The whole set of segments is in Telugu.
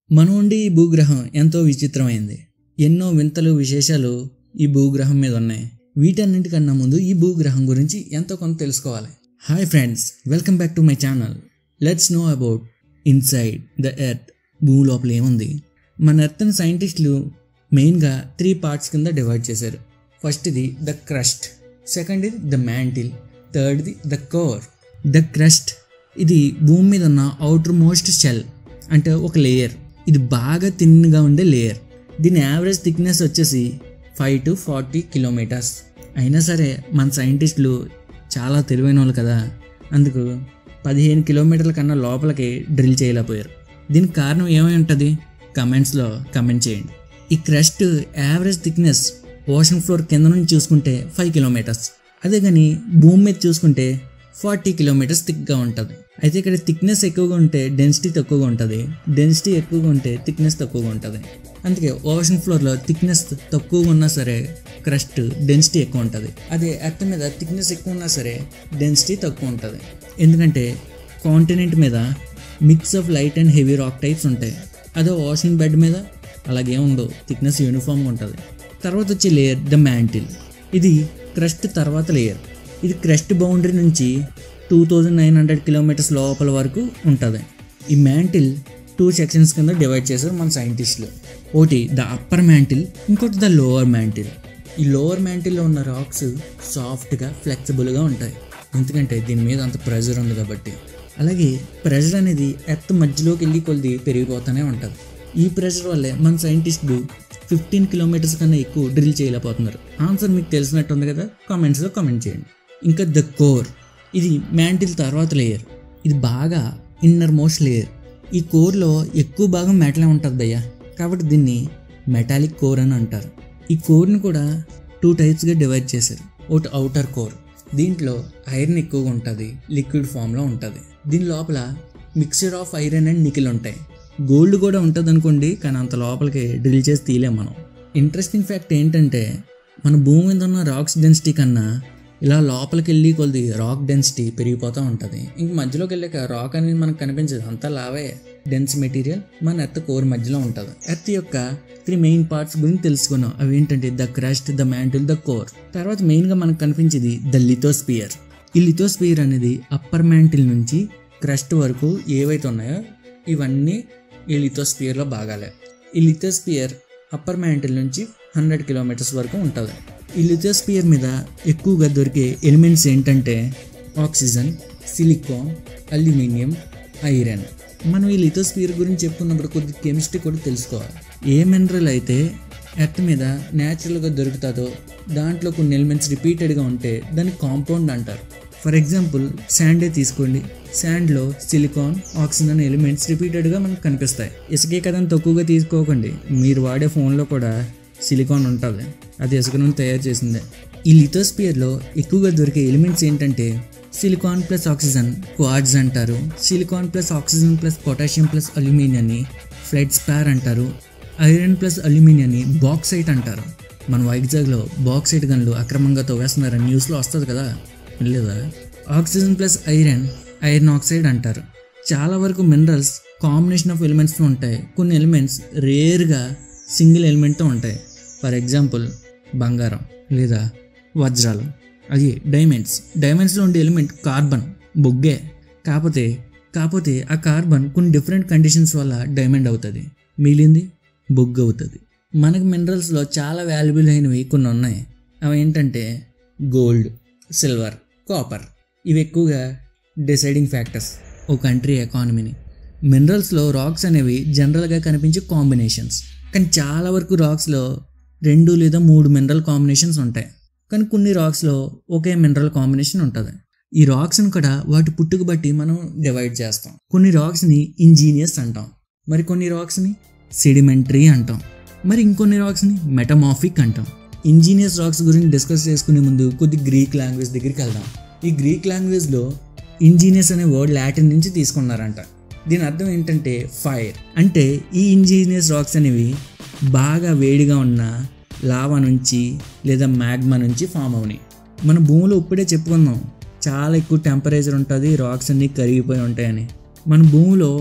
మనం ఉండి ఈ భూగ్రహం ఎంతో విచిత్రమైంది ఎన్నో వింతలు విశేషాలు ఈ భూగ్రహం మీద ఉన్నాయి వీటన్నింటికన్నా ముందు ఈ భూగ్రహం గురించి ఎంతో కొంత తెలుసుకోవాలి hi friends welcome back to my channel let's know about inside the earth భూమి లోపల ఏముంది మన ఎర్త్ని సైంటిస్టులు మెయిన్గా త్రీ పార్ట్స్ కింద డివైడ్ చేశారు ఫస్ట్ది ద క్రస్ట్ సెకండ్ ఇది ద మ్యాంటిల్ థర్డ్ది ద కోర్ ద క్రస్ట్ ఇది భూమి మీద ఉన్న అవుటర్ మోస్ట్ షెల్ అంటే ఒక లేయర్ ఇది బాగా థిన్గా ఉండే లేయర్ దీని యావరేజ్ థిక్నెస్ వచ్చేసి ఫైవ్ టు ఫార్టీ కిలోమీటర్స్ అయినా సరే మన సైంటిస్టులు చాలా తెలివైన వాళ్ళు కదా అందుకు పదిహేను కిలోమీటర్ల కన్నా లోపలికి డ్రిల్ చేయలేకపోయారు దీనికి కారణం ఏమై ఉంటుంది కమెంట్స్లో కమెంట్ చేయండి ఈ crust average thickness ocean floor కింద నుంచి చూసుకుంటే ఫైవ్ కిలోమీటర్స్ అదే కానీ భూమి మీద చూసుకుంటే ఫార్టీ కిలోమీటర్స్ థిక్గా ఉంటుంది అయితే ఇక్కడ థిక్నెస్ ఎక్కువగా ఉంటే డెన్సిటీ తక్కువగా ఉంటుంది డెన్సిటీ ఎక్కువగా ఉంటే థిక్నెస్ తక్కువగా ఉంటుంది అందుకే ఓషన్ ఫ్లోర్లో థిక్నెస్ తక్కువగా ఉన్నా సరే క్రస్ట్ డెన్సిటీ ఎక్కువ ఉంటుంది అదే ఎర్త్ మీద థిక్నెస్ ఎక్కువ ఉన్నా సరే డెన్సిటీ తక్కువ ఉంటుంది ఎందుకంటే కాంటినెంట్ మీద mix of light and heavy rock types ఉంటాయి అదే ఓషన్ బెడ్ మీద అలాగే ఉండవు థిక్నెస్ యూనిఫామ్గా ఉంటుంది తర్వాత వచ్చే లేయర్ ద మ్యాంటిల్ ఇది క్రస్ట్ తర్వాత లేయర్ ఇది క్రస్ట్ బౌండరీ నుంచి two thousand nine hundred kilometres లోపల వరకు ఉంటుంది ఈ మ్యాంటిల్ టూ సెక్షన్స్ కింద డివైడ్ చేశారు మన సైంటిస్టులు ఒకటి ద అప్పర్ మ్యాంటిల్ ఇంకోటి ద లోవర్ మ్యాంటిల్ ఈ లోవర్ మ్యాంటిల్లో ఉన్న రాక్స్ సాఫ్ట్గా ఫ్లెక్సిబుల్గా ఉంటాయి ఎందుకంటే దీని మీద అంత ప్రెషర్ ఉంది కాబట్టి అలాగే ప్రెషర్ అనేది ఎర్త్ మధ్యలోకి వెళ్ళి కొద్ది పెరిగిపోతూనే ఉంటుంది ఈ ప్రెషర్ వల్లే మన సైంటిస్టులు ఫిఫ్టీన్ కిలోమీటర్స్ కన్నా ఎక్కువ డ్రిల్ చేయలేకపోతున్నారు ఆన్సర్ మీకు తెలిసినట్టు ఉంది కదా కామెంట్స్లో కామెంట్ చేయండి ఇంకా ద కోర్ ఇది మ్యాంటిల్ తర్వాత లేయర్ ఇది బాగా ఇన్నర్ మోస్ట్ లేయర్ ఈ కోర్లో ఎక్కువ భాగం మెటలే ఉంటుంది అయ్యా కాబట్టి దీన్ని మెటాలిక్ కోర్ అని అంటారు ఈ కోర్ని కూడా టూ టైప్స్గా డివైడ్ చేశారు ఒకటి అవుటర్ కోర్ దీంట్లో ఐరన్ ఎక్కువగా ఉంటుంది లిక్విడ్ ఫామ్లో ఉంటుంది దీని లోపల mixture of iron and nickel ఉంటాయి గోల్డ్ కూడా ఉంటుంది అనుకోండి కానీ అంత లోపలికి డ్రిల్ చేసి తీయలేం మనం ఇంట్రెస్టింగ్ ఫ్యాక్ట్ ఏంటంటే మన భూమి మీద ఉన్న రాక్స్ డెన్సిటీ కన్నా ఇలా లోపలికి వెళ్ళి కొద్ది రాక్ డెన్సిటీ పెరిగిపోతూ ఉంటుంది ఇంక మధ్యలోకి వెళ్ళాక రాక్ అనేది మనకు కనిపించదు అంతా లావే డెన్స్ మెటీరియల్ మన ఎర్త్ కోర్ మధ్యలో ఉంటుంది ఎర్త్ యొక్క త్రీ మెయిన్ పార్ట్స్ గురించి తెలుసుకున్నాం అవి ఏంటంటే the crust the mantle the core తర్వాత మెయిన్గా మనకు కనిపించేది ద లిథోస్పియర్ ఈ లిథోస్పియర్ అనేది అప్పర్ మ్యాంటిల్ నుంచి క్రస్ట్ వరకు ఏవైతే ఉన్నాయో ఇవన్నీ ఈ లిథోస్పియర్లో భాగాలే ఈ లిథోస్పియర్ అప్పర్ మ్యాంటిల్ నుంచి హండ్రెడ్ కిలోమీటర్స్ వరకు ఉంటుంది ఈ లిథోస్పియర్ మీద ఎక్కువగా దొరికే ఎలిమెంట్స్ ఏంటంటే ఆక్సిజన్ సిలికాన్ అల్యూమినియం ఐరన్ మనం ఈ లిథోస్పియర్ గురించి చెప్పుకున్నప్పుడు కొద్ది కెమిస్ట్రీ కూడా తెలుసుకోవాలి ఏ మినరల్ అయితే ఎర్త్ మీద న్యాచురల్గా దొరుకుతుందో దాంట్లో కొన్ని ఎలిమెంట్స్ రిపీటెడ్గా ఉంటే దాన్ని కాంపౌండ్ అంటారు ఫర్ ఎగ్జాంపుల్ శాండే తీసుకోండి శాండ్లో సిలికాన్ ఆక్సిజన్ ఎలిమెంట్స్ రిపీటెడ్గా మనకు కనిపిస్తాయి ఇసుకే కదని తక్కువగా తీసుకోకండి మీరు వాడే ఫోన్లో కూడా సిలికాన్ ఉంటుంది అది ఇసుక నుండి తయారు చేసిందే ఈ లిథోస్పియర్లో ఎక్కువగా దొరికే ఎలిమెంట్స్ ఏంటంటే సిలికాన్ ప్లస్ ఆక్సిజన్ క్వాడ్స్ అంటారు silicon plus oxygen plus potassium ప్లస్ అల్యూమినియాన్ని ఫ్లెడ్ స్పార్ అంటారు ఐరన్ ప్లస్ అల్యూమినియాన్ని బాక్సైట్ అంటారు మన వైజాగ్లో బాక్సైట్ గన్లు అక్రమంగా తవ్వేస్తున్నారని న్యూస్లో వస్తుంది కదా లేదా oxygen plus iron iron oxide అంటారు చాలా వరకు మినరల్స్ కాంబినేషన్ ఆఫ్ ఎలిమెంట్స్తో ఉంటాయి కొన్ని ఎలిమెంట్స్ రేర్గా సింగిల్ ఎలిమెంట్తో ఉంటాయి ఫర్ ఎగ్జాంపుల్ బంగారం లేదా వజ్రాలు అది డైమండ్స్ డైమండ్స్లో ఉండే ఎలిమెంట్ కార్బన్ బొగ్గే కాకపోతే కాకపోతే ఆ కార్బన్ కొన్ని డిఫరెంట్ కండిషన్స్ వల్ల డైమండ్ అవుతుంది మిగిలింది బొగ్గు అవుతుంది మనకు మినరల్స్లో చాలా వాల్యుబుల్ అయినవి కొన్ని ఉన్నాయి అవి ఏంటంటే గోల్డ్ సిల్వర్ కాపర్ ఇవి ఎక్కువగా డిసైడింగ్ ఫ్యాక్టర్స్ ఓ కంట్రీ ఎకానమీని మినరల్స్లో రాక్స్ అనేవి జనరల్గా కనిపించే కాంబినేషన్స్ కానీ చాలా వరకు రాక్స్లో రెండు లేదా మూడు మినరల్ కాంబినేషన్స్ ఉంటాయి కానీ కొన్ని రాక్స్లో ఒకే మినరల్ కాంబినేషన్ ఉంటుంది ఈ రాక్స్ని కూడా వాటి పుట్టుకు బట్టి మనం డివైడ్ చేస్తాం కొన్ని రాక్స్ని ఇంజీనియస్ అంటాం మరి కొన్ని రాక్స్ని సెడిమెంటరీ అంటాం మరి ఇంకొన్ని రాక్స్ని మెటమాఫిక్ అంటాం ఇంజీనియస్ రాక్స్ గురించి డిస్కస్ చేసుకునే ముందు కొద్ది గ్రీక్ లాంగ్వేజ్ దగ్గరికి వెళ్దాం ఈ గ్రీక్ లాంగ్వేజ్లో ఇంజీనియస్ అనే వర్డ్ లాటిన్ నుంచి తీసుకున్నారంట దీని అర్థం ఏంటంటే ఫైర్ అంటే ఈ ఇంజీనియస్ రాక్స్ అనేవి బాగా వేడిగా ఉన్న లావా నుంచి లేదా మ్యాగ్మా నుంచి ఫామ్ అవునాయి మన భూమిలో ఇప్పుడే చెప్పుకుందాం చాలా ఎక్కువ టెంపరేచర్ ఉంటుంది రాక్స్ అన్నీ కరిగిపోయి ఉంటాయని మన భూమిలో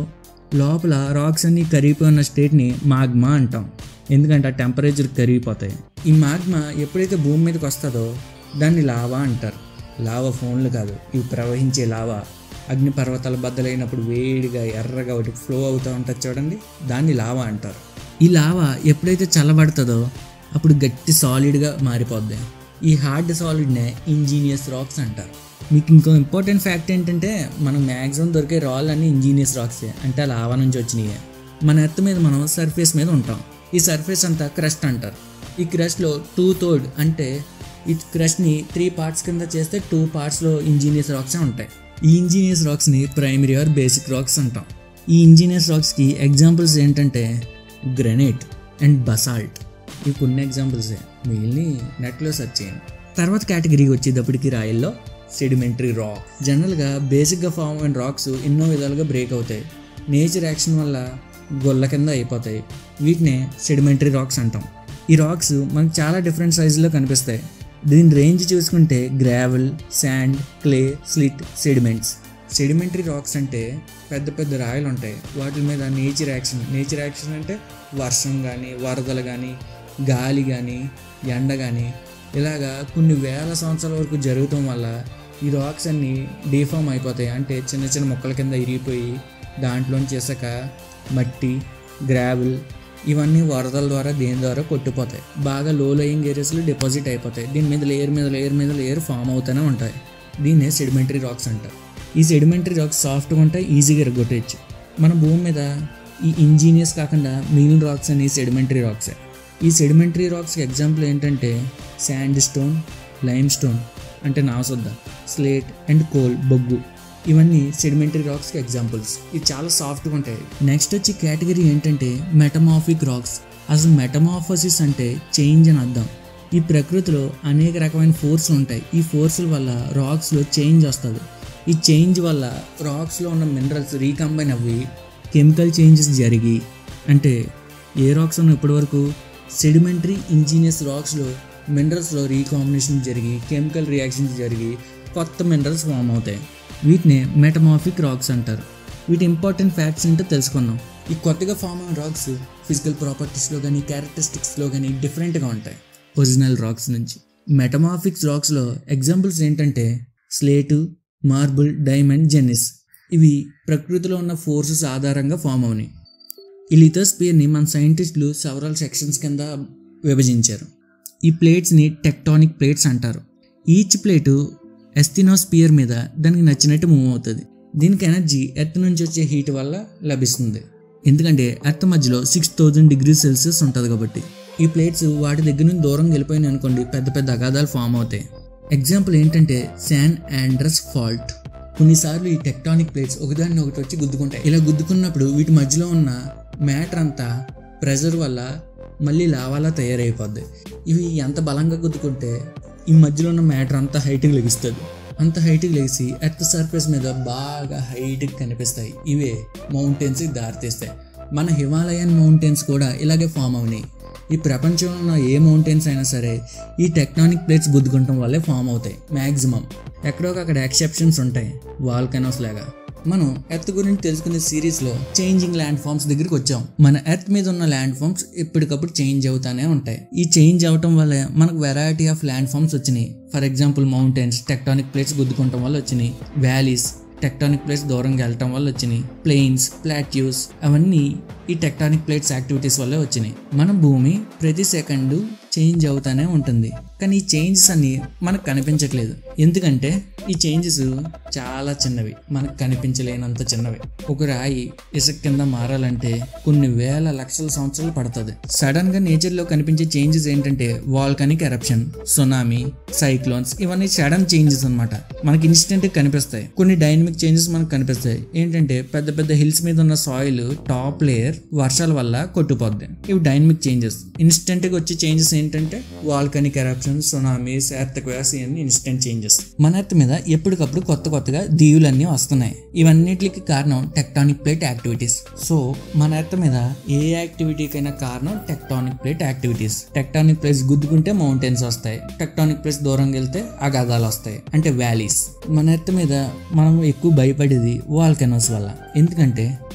లోపల రాక్స్ అన్ని కరిగిపోయి ఉన్న స్టేట్ని మాగ్మా అంటాం ఎందుకంటే ఆ టెంపరేచర్ కరిగిపోతాయి ఈ మాగ్మా ఎప్పుడైతే భూమి మీదకి వస్తుందో దాన్ని లావా అంటారు లావా ఫోన్లు కాదు ఇవి ప్రవహించే లావా అగ్నిపర్వతాల బద్దలైనప్పుడు వేడిగా ఎర్రగా ఒకటి ఫ్లో అవుతూ ఉంటుంది చూడండి దాన్ని లావా అంటారు ఈ లావా ఎప్పుడైతే చల్లబడుతుందో అప్పుడు గట్టి సాలిడ్గా మారిపోద్ది ఈ హార్డ్ సాలిడ్నే ఇంజీనియస్ రాక్స్ అంటారు మీకు ఇంకో ఇంపార్టెంట్ ఫ్యాక్ట్ ఏంటంటే మనం మ్యాక్సిమం దొరికే రాళ్ళు అన్ని ఇంజీనియస్ రాక్సే అంటే ఆ లావా నుంచి వచ్చినాయి మన ఎర్త్ మీద మనం సర్ఫేస్ మీద ఉంటాం ఈ సర్ఫేస్ అంతా క్రస్ట్ అంటారు ఈ క్రస్ట్లో టూ థర్డ్ అంటే ఈ క్రస్ట్ని త్రీ పార్ట్స్ కింద చేస్తే టూ పార్ట్స్లో ఇంజీనియస్ రాక్స్ ఉంటాయి ఈ ఇంజీనియస్ రాక్స్ని ప్రైమరీ ఆర్ బేసిక్ రాక్స్ అంటాం ఈ ఇంజీనియస్ రాక్స్కి ఎగ్జాంపుల్స్ ఏంటంటే గ్రెనైట్ అండ్ బసాల్ట్ ఇవి కొన్ని ఎగ్జాంపుల్సే మిగిలిన నెట్లో సెర్చ్ చేయండి తర్వాత కేటగిరీకి వచ్చేటప్పటికి రాయల్లో సెడిమెంటరీ రాక్ జనరల్గా బేసిక్గా ఫామ్ అయిన రాక్స్ ఎన్నో విధాలుగా బ్రేక్ అవుతాయి నేచర్ యాక్షన్ వల్ల గొల్ల కింద అయిపోతాయి వీటినే సెడిమెంటరీ రాక్స్ అంటాం ఈ రాక్స్ మనకు చాలా డిఫరెంట్ సైజులో కనిపిస్తాయి దీని రేంజ్ చూసుకుంటే gravel sand clay silt sediments sedimentary rocks అంటే పెద్ద పెద్ద రాయలు ఉంటాయి వాటి మీద నేచర్ యాక్షన్ నేచర్ యాక్షన్ అంటే వర్షం కానీ వరదలు కానీ గాలి కానీ ఎండ కానీ ఇలాగా కొన్ని వేల సంవత్సరాల వరకు జరగటం వల్ల ఈ రాక్స్ అన్నీ డిఫామ్ అయిపోతాయి అంటే చిన్న చిన్న మొక్కల కింద ఇరిగిపోయి దాంట్లోంచి చేసాక మట్టి గ్రావెల్ ఇవన్నీ వరదల ద్వారా దేని ద్వారా కొట్టిపోతాయి బాగా లో లయింగ్ ఏరియాస్లో డిపాజిట్ అయిపోతాయి దీని మీద లేయర్ మీద లేయర్ మీద లేయర్ ఫామ్ అవుతూనే ఉంటాయి దీన్నే సెడిమెంటరీ రాక్స్ అంటారు ఈ సెడిమెంటరీ రాక్స్ సాఫ్ట్గా ఉంటాయి ఈజీగా ఎరగొట్టేయచ్చు మన భూమి మీద ఈ ఇంజీనియస్ కాకుండా మిగిలిన రాక్స్ అని సెడిమెంటరీ రాక్సే ఈ సెడిమెంటరీ రాక్స్కి ఎగ్జాంపుల్ ఏంటంటే శాండ్ స్టోన్ లైమ్ స్టోన్ అంటే నాసుద్ద స్లేట్ అండ్ కోల్ బొగ్గు ఇవన్నీ సెడిమెంటరీ రాక్స్కి ఎగ్జాంపుల్స్ ఇవి చాలా సాఫ్ట్గా ఉంటాయి నెక్స్ట్ వచ్చి కేటగిరీ ఏంటంటే మెటమాఫిక్ రాక్స్ అసలు మెటమాఫసిస్ అంటే చేంజ్ అని అర్థం ఈ ప్రకృతిలో అనేక రకమైన ఫోర్స్లు ఉంటాయి ఈ ఫోర్సుల వల్ల రాక్స్లో చేంజ్ వస్తుంది ఈ చేంజ్ వల్ల రాక్స్లో ఉన్న మినరల్స్ రీకంబైన్ అవ్వి కెమికల్ చేంజెస్ జరిగి అంటే ఏ రాక్స్ ఉన్న ఇప్పటివరకు సెడిమెంటరీ ఇంజీనియస్ రాక్స్లో మినరల్స్లో రీకాంబినేషన్ జరిగి కెమికల్ రియాక్షన్స్ జరిగి కొత్త మినరల్స్ ఫామ్ అవుతాయి వీటిని మెటమాఫిక్ రాక్స్ అంటారు వీటి ఇంపార్టెంట్ ఫ్యాక్ట్స్ ఏంటో తెలుసుకుందాం ఈ కొత్తగా ఫామ్ అయిన రాక్స్ ఫిజికల్ ప్రాపర్టీస్లో కానీ క్యారెక్టరిస్టిక్స్లో కానీ డిఫరెంట్గా ఉంటాయి ఒరిజినల్ రాక్స్ నుంచి మెటమాఫిక్స్ రాక్స్లో ఎగ్జాంపుల్స్ ఏంటంటే స్లేటు మార్బుల్ డైమండ్ జెన్నిస్ ఇవి ప్రకృతిలో ఉన్న ఫోర్సెస్ ఆధారంగా ఫామ్ అవునాయి ఈ లిథోస్పియర్ని మన సైంటిస్టులు సెవరల్ సెక్షన్స్ కింద విభజించారు ఈ ప్లేట్స్ని టెక్టానిక్ ప్లేట్స్ అంటారు ఈచ్ ప్లేటు ఎస్థినోస్పియర్ మీద దానికి నచ్చినట్టు మూవ్ అవుతుంది దీనికి ఎనర్జీ ఎర్త్ నుంచి వచ్చే హీట్ వల్ల లభిస్తుంది ఎందుకంటే ఎర్త్ మధ్యలో సిక్స్ థౌజండ్ డిగ్రీ సెల్సియస్ ఉంటుంది కాబట్టి ఈ ప్లేట్స్ వాటి దగ్గర నుంచి దూరం వెళ్ళిపోయినాయి అనుకోండి పెద్ద పెద్ద అగాధాలు ఫామ్ అవుతాయి ఎగ్జాంపుల్ ఏంటంటే శాన్ ఆండ్రస్ ఫాల్ట్ కొన్నిసార్లు ఈ టెక్టానిక్ ప్లేట్స్ ఒకదాన్ని ఒకటి వచ్చి గుద్దుకుంటాయి ఇలా గుద్దుకున్నప్పుడు వీటి మధ్యలో ఉన్న మ్యాటర్ అంతా ప్రెజర్ వల్ల మళ్ళీ లావాలా తయారైపోద్ది ఇవి ఎంత బలంగా గుద్దుకుంటే ఈ మధ్యలో ఉన్న మ్యాటర్ అంతా హైట్కి లెగిస్తుంది అంత హైట్కి లెగిసి ఎర్త్ సర్ఫేస్ మీద బాగా హైట్కి కనిపిస్తాయి ఇవే మౌంటైన్స్కి దారితీస్తాయి మన హిమాలయన్ మౌంటైన్స్ కూడా ఇలాగే ఫామ్ అవునాయి ఈ ప్రపంచంలో ఉన్న ఏ మౌంటైన్స్ అయినా సరే ఈ టెక్టానిక్ ప్లేట్స్ గుద్దుకుంటాం వల్లే ఫామ్ అవుతాయి మ్యాక్సిమం ఎక్కడో అక్కడ ఎక్సెప్షన్స్ ఉంటాయి వాల్కనోస్ లాగా మనం ఎర్త్ గురించి తెలుసుకునే సిరీస్లో చేంజింగ్ ల్యాండ్ ఫామ్స్ దగ్గరికి వచ్చాం మన ఎర్త్ మీద ఉన్న ల్యాండ్ ఫామ్స్ ఎప్పటికప్పుడు చేంజ్ అవుతానే ఉంటాయి ఈ చేంజ్ అవటం వల్ల మనకు వెరైటీ ఆఫ్ ల్యాండ్ ఫామ్స్ వచ్చినాయి for example mountains tectonic plates గుద్దుకోవటం వల్ల వచ్చినాయి వ్యాలీస్ టెక్టానిక్ ప్లేట్స్ దూరంగా వెళ్ళటం వల్ల వచ్చినాయి ప్లెయిన్స్ ప్లాట్యూస్ అవన్నీ ఈ టెక్టానిక్ ప్లేట్స్ యాక్టివిటీస్ వల్లే వచ్చినాయి మన భూమి ప్రతి సెకండ్ చేంజ్ అవుతానే ఉంటుంది కానీ ఈ చేంజెస్ అన్ని మనకు కనిపించట్లేదు ఎందుకంటే ఈ చేంజెస్ చాలా చిన్నవి మనకు కనిపించలేనంత చిన్నవి ఒక రాయి ఇసుక కింద మారాలంటే కొన్ని వేల లక్షల సంవత్సరాలు పడుతుంది సడన్ గా నేచర్ లో కనిపించే చేంజెస్ ఏంటంటే వాల్కనిక్ ఎరప్షన్ సునామీ సైక్లోన్స్ ఇవన్నీ సడన్ చేంజెస్ అన్నమాట మనకి ఇన్స్టెంట్ కనిపిస్తాయి కొన్ని డైనమిక్ చేంజెస్ మనకు కనిపిస్తాయి ఏంటంటే పెద్ద పెద్ద హిల్స్ మీద ఉన్న సాయిల్ టాప్ లేయర్ వర్షాల వల్ల కొట్టుపోద్ది ఇవి డైనమిక్ చేంజెస్ ఇన్స్టెంట్ గా వచ్చే చేంజెస్ ఏంటంటే volcanic eruption tsunamis earthquakes ఇవన్నీ ఇన్స్టెంట్ చేంజెస్ మన ఎర్త్ మీద ఎప్పటికప్పుడు కొత్త కొత్తగా దీవులన్నీ వస్తున్నాయి ఇవన్నిటికి కారణం టెక్టానిక్ ప్లేట్ యాక్టివిటీస్ సో మన ఎర్త్ మీద ఏ యాక్టివిటీకైనా కారణం tectonic plate activities tectonic plates గుద్దుకుంటే మౌంటైన్స్ వస్తాయి టెక్టానిక్ ప్లేట్స్ దూరంగా వెళ్తే అగాధాలు వస్తాయి అంటే వ్యాలీస్ మన ఎర్త్ మీద మనం ఎక్కువ భయపడేది వాల్కెనోస్ వల్ల ఎందుకంటే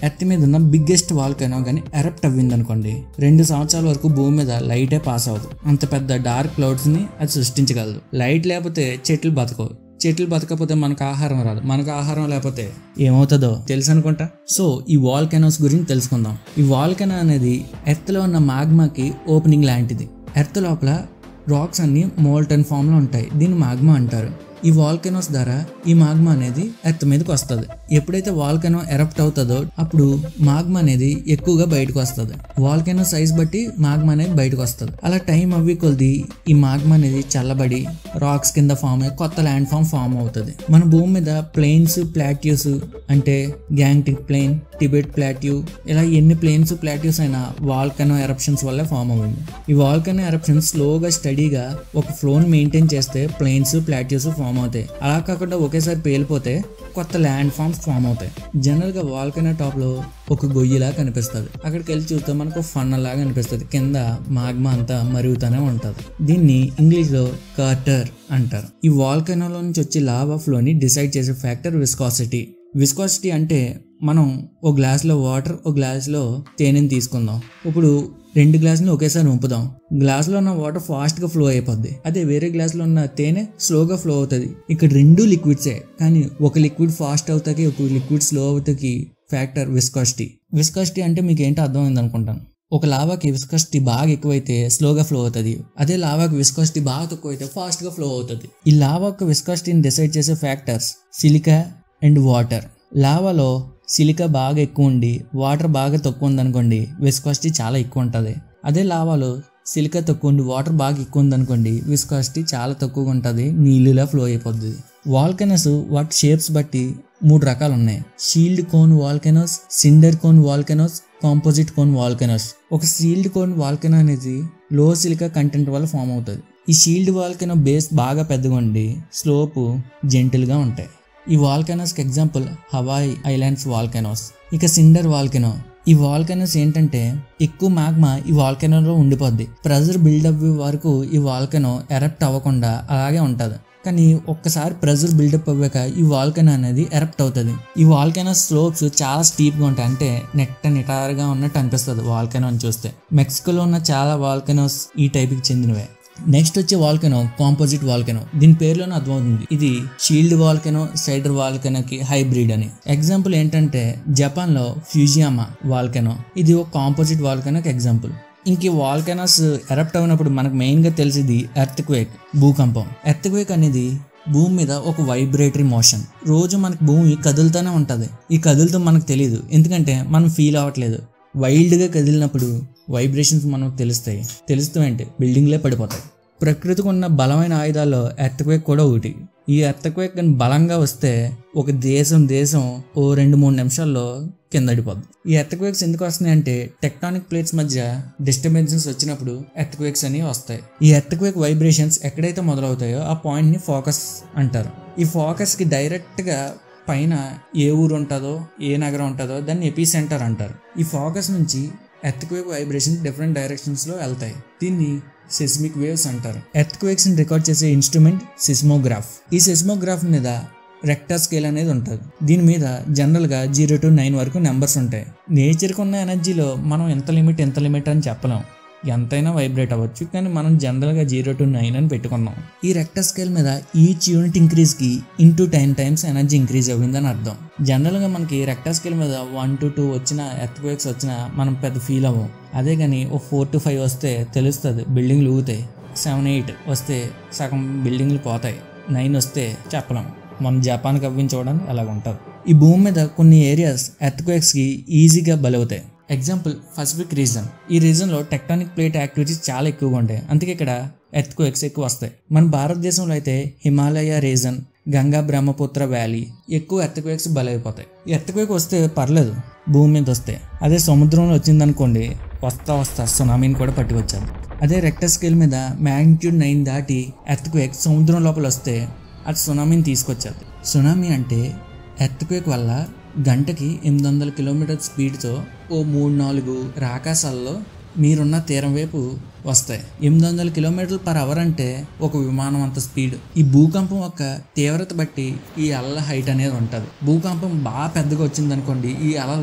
ఎర్త్ మీద ఉన్న బిగ్గెస్ట్ వాల్కైనో కానీ ఎరప్ట్ అవ్వింది అనుకోండి రెండు సంవత్సరాల వరకు భూమి మీద లైటే పాస్ అవ్వదు అంత పెద్ద డార్క్ క్లౌడ్స్ ని అది సృష్టించగలదు లైట్ లేకపోతే చెట్లు బతకవు చెట్లు బతకపోతే మనకు ఆహారం రాదు మనకు ఆహారం లేకపోతే ఏమవుతుందో తెలుసు అనుకుంటా సో ఈ వాల్కెనోస్ గురించి తెలుసుకుందాం ఈ వాల్కెనో అనేది ఎర్త్లో ఉన్న మాగ్మాకి ఓపెనింగ్ లాంటిది ఎర్త్ లోపల రాక్స్ అన్ని మోల్టన్ ఫామ్లో ఉంటాయి దీన్ని మాగ్మా అంటారు ఈ వాల్కెనోస్ ద్వారా ఈ మాగ్మా అనేది ఎర్త్ మీదకి వస్తుంది ఎప్పుడైతే వాల్కెనో ఎరప్ట్ అవుతుందో అప్పుడు మాగ్మా అనేది ఎక్కువగా బయటకు వస్తుంది వాల్కెనో సైజ్ బట్టి మాగ్మా అనేది బయటకు వస్తుంది అలా టైం అవ్వి కొద్ది ఈ మాగ్మా అనేది చల్లబడి రాక్స్ కింద ఫామ్ అయ్యి కొత్త ల్యాండ్ ఫామ్ ఫామ్ అవుతుంది మన భూమి మీద ప్లేన్స్ ప్లాట్యూస్ అంటే గ్యాంగ్టిక్ ప్లేన్ టిబెట్ ప్లాట్యూ ఇలా ఎన్ని ప్లేన్స్ ప్లాట్యూస్ అయినా వాల్కెనో ఎరప్షన్స్ వల్లే ఫామ్ అవ్వింది ఈ వాల్కెనో ఎరప్షన్స్ స్లోగా స్టడీగా ఒక ఫ్లోన్ మెయింటైన్ చేస్తే ప్లేన్స్ ప్లాట్యూస్ ఫామ్ అవుతాయి అలా కాకుండా ఒకేసారి పేలిపోతే కొత్త ల్యాండ్ ఫామ్స్ ఫామ్ అవుతాయి జనరల్ గా వాల్కెనో టాప్ లో ఒక గొయ్యిలా కనిపిస్తుంది అక్కడికి వెళ్ళి చూస్తే మనకు ఫన్నల్ లాగా అనిపిస్తుంది కింద మాగ్మా అంతా మరుగుతూనే ఉంటుంది దీన్ని ఇంగ్లీష్ లో కర్టర్ అంటారు ఈ వాల్కెనోలో నుంచి వచ్చే లావా ఫ్లోని డిసైడ్ చేసే ఫ్యాక్టర్ విస్కాసిటీ విస్కాసిటీ అంటే మనం ఓ గ్లాస్లో వాటర్ ఓ గ్లాస్లో తేనెని తీసుకుందాం ఇప్పుడు రెండు గ్లాసులు ఒకేసారి ఉంపుదాం గ్లాస్లో ఉన్న వాటర్ ఫాస్ట్గా ఫ్లో అయిపోద్ది అదే వేరే గ్లాస్లో ఉన్న తేనె స్లోగా ఫ్లో అవుతుంది ఇక్కడ రెండు లిక్విడ్సే కానీ ఒక లిక్విడ్ ఫాస్ట్ అవుతాకి ఒక లిక్విడ్ స్లో అవుతాకి ఫ్యాక్టర్ విస్కాసిటీ విస్కాసిటీ అంటే మీకు ఏంటో అర్థమైంది అనుకుంటాను ఒక లావాకి విస్కాసిటీ బాగా ఎక్కువైతే స్లోగా ఫ్లో అవుతుంది అదే లావాకి విస్కాసిటీ బాగా తక్కువైతే ఫాస్ట్గా ఫ్లో అవుతుంది ఈ లావాకి విస్కాసిటీని డిసైడ్ చేసే ఫ్యాక్టర్స్ సిలికా అండ్ వాటర్ లావాలో సిలికా బాగా ఎక్కువ ఉండి వాటర్ బాగా తక్కువ ఉందనుకోండి విస్కాసిటీ చాలా ఎక్కువ ఉంటుంది అదే లావాలో సిలికా తక్కువ ఉండి వాటర్ బాగా ఎక్కువ ఉందనుకోండి విస్కాసిటీ చాలా తక్కువగా ఉంటుంది నీళ్ళులా ఫ్లో అయిపోద్ది వాల్కెనస్ వాటి షేప్స్ బట్టి మూడు రకాలు ఉన్నాయి shield cone volcanoes cinder cone volcanoes composite cone volcanoes ఒక షీల్డ్ కోన్ వాల్కెనో అనేది లో సిలికా కంటెంట్ వల్ల ఫామ్ అవుతుంది ఈ షీల్డ్ వాల్కెనో బేస్ బాగా పెద్దగా ఉండి స్లోపు జెంటిల్గా ఉంటాయి ఈ వాల్కెనోస్కి ఎగ్జాంపుల్ హవాయ్ ఐలాండ్స్ వాల్కెనోస్ ఇక సిండర్ వాల్కెనో ఈ వాల్కెనోస్ ఏంటంటే ఎక్కువ మ్యాగ్మా ఈ వాల్కెనోలో ఉండిపోద్ది ప్రెజర్ బిల్డప్ వరకు ఈ వాల్కెనో ఎరప్ట్ అవ్వకుండా అలాగే ఉంటుంది కానీ ఒక్కసారి ప్రెజర్ బిల్డప్ అవ్వాక ఈ వాల్కెనో అనేది ఎరప్ట్ అవుతుంది ఈ వాల్కెనో స్లోప్స్ చాలా స్టీప్గా ఉంటాయి అంటే నెట్ట నిటారుగా ఉన్నట్టు అనిపిస్తుంది వాల్కెనో అని చూస్తే మెక్సికోలో ఉన్న చాలా వాల్కెనోస్ ఈ టైప్కి చెందినవే నెక్స్ట్ వచ్చే వాల్కెనో కాంపోజిట్ వాల్కెనో దీని పేరులోనే అర్థమవుతుంది ఇది షీల్డ్ వాల్కెనో సైడర్ వాల్కెనోకి హైబ్రిడ్ అని ఎగ్జాంపుల్ ఏంటంటే జపాన్లో ఫ్యూజియామా వాల్కెనో ఇది ఒక కాంపోజిట్ వాల్కెనోకి ఎగ్జాంపుల్ ఇంక ఈ వాల్కెనోస్ ఎరప్ట్ అయినప్పుడు మనకు మెయిన్గా తెలిసింది ఎర్త్ క్వేక్ భూకంపం ఎర్త్ క్వేక్ అనేది భూమి మీద ఒక వైబ్రేటరీ మోషన్ రోజు మనకి భూమి కదులుతూనే ఉంటుంది ఈ కదులుతూ మనకు తెలియదు ఎందుకంటే మనం ఫీల్ అవ్వట్లేదు వైల్డ్గా కదిలినప్పుడు వైబ్రేషన్స్ మనకు తెలుస్తాయి తెలుస్తూ అంటే బిల్డింగ్లే పడిపోతాయి ప్రకృతికి ఉన్న బలమైన ఆయుధాల్లో ఎర్త్క్వేక్ కూడా ఒకటి ఈ ఎర్త్క్వేక్ కానీ బలంగా వస్తే ఒక దేశం దేశం ఓ రెండు మూడు నిమిషాల్లో కిందడిపోద్ది ఈ ఎర్త్క్వేక్స్ ఎందుకు వస్తున్నాయి అంటే టెక్టానిక్ ప్లేట్స్ మధ్య డిస్టర్బెన్సెస్ వచ్చినప్పుడు ఎర్త్క్వేక్స్ అనేవి వస్తాయి ఈ ఎర్త్క్వేక్ వైబ్రేషన్స్ ఎక్కడైతే మొదలవుతాయో ఆ పాయింట్ని ఫోకస్ అంటారు ఈ ఫోకస్కి డైరెక్ట్గా పైన ఏ ఊరు ఉంటుందో ఏ నగరం ఉంటుందో దాన్ని ఎపీ సెంటర్ అంటారు ఈ ఫోకస్ నుంచి ఎర్త్క్వేక్ వైబ్రేషన్ డిఫరెంట్ డైరెక్షన్స్లో వెళ్తాయి దీన్ని సెస్మిక్ వేవ్స్ అంటారు ఎర్త్క్వేక్స్ రికార్డ్ చేసే ఇన్స్ట్రుమెంట్ సిస్మోగ్రాఫ్ ఈ సిస్మోగ్రాఫ్ మీద రెక్టర్ స్కేల్ అనేది ఉంటుంది దీని మీద జనరల్గా జీరో టు నైన్ వరకు నెంబర్స్ ఉంటాయి నేచర్కి ఉన్న ఎనర్జీలో మనం ఎంత లిమిట్ ఎంత లిమిట్ అని చెప్పలేం ఎంతైనా వైబ్రేట్ అవ్వచ్చు కానీ మనం జనరల్గా జీరో టు నైన్ అని పెట్టుకున్నాం ఈ రెక్టర్ స్కేల్ మీద ఈచ్ యూనిట్ ఇంక్రీజ్కి into ten times energy increase అవ్విందని అర్థం జనరల్గా మనకి రెక్టర్ స్కేల్ మీద వన్ టు టూ వచ్చిన ఎర్త్క్వేక్స్ వచ్చినా మనం పెద్ద ఫీల్ అవ్వం అదే కానీ ఓ ఫోర్ టు ఫైవ్ వస్తే తెలుస్తుంది బిల్డింగ్లు ఊగుతాయి సెవెన్ ఎయిట్ వస్తే సగం బిల్డింగ్లు పోతాయి నైన్ వస్తే చెప్పలేం మన జపాన్కి అవ్వించి చూడడానికి అలాగ ఉంటుంది ఈ భూమి మీద కొన్ని ఏరియాస్ ఎర్త్క్వేక్స్కి ఈజీగా బలవుతాయి ఎగ్జాంపుల్ పసిఫిక్ రీజన్ ఈ రీజన్లో టెక్టానిక్ ప్లేట్ యాక్టివిటీస్ చాలా ఎక్కువగా ఉంటాయి అందుకే ఇక్కడ ఎర్త్క్వేక్స్ ఎక్కువ వస్తాయి మన భారతదేశంలో అయితే హిమాలయ రీజన్ గంగా బ్రహ్మపుత్ర వ్యాలీ ఎక్కువ ఎర్త్క్వేక్స్ బలైపోతాయి ఎర్త్క్వేక్ వస్తే పర్లేదు భూమి మీద వస్తే అదే సముద్రంలో వచ్చిందనుకోండి వస్తా వస్తా సునామీని కూడా పట్టుకొచ్చారు అదే రెక్టర్ స్కేల్ మీద మ్యాగ్నిట్యూడ్ నైన్ దాటి ఎర్త్క్వేక్ సముద్రం లోపల వస్తే అది సునామీని తీసుకొచ్చారు సునామీ అంటే ఎర్త్క్వేక్ వల్ల గంటకి ఎనిమిది వందల కిలోమీటర్ స్పీడ్తో ఓ మూడు నాలుగు రాకాశాల్లో మీరున్న తీరం వైపు వస్తాయి ఎనిమిది వందల కిలోమీటర్లు పర్ అవర్ అంటే ఒక విమానం అంత స్పీడ్ ఈ భూకంపం యొక్క తీవ్రత బట్టి ఈ అలల హైట్ అనేది ఉంటుంది భూకంపం బాగా పెద్దగా వచ్చింది అనుకోండి ఈ అలలు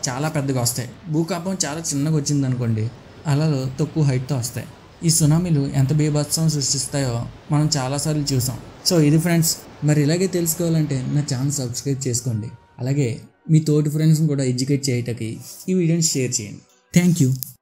చాలా పెద్దగా వస్తాయి భూకంపం చాలా చిన్నగా వచ్చింది అనుకోండి అలలు తక్కువ హైట్తో వస్తాయి ఈ సునామీలు ఎంత బీభత్సం సృష్టిస్తాయో మనం చాలాసార్లు చూసాం సో ఇది ఫ్రెండ్స్ మరి ఇలాగే తెలుసుకోవాలంటే నా ఛానల్ సబ్స్క్రైబ్ చేసుకోండి అలాగే మీ తోటి ఫ్రెండ్స్ని కూడా ఎడ్యుకేట్ చేయటానికి ఈ వీడియోని షేర్ చేయండి థ్యాంక్ యూ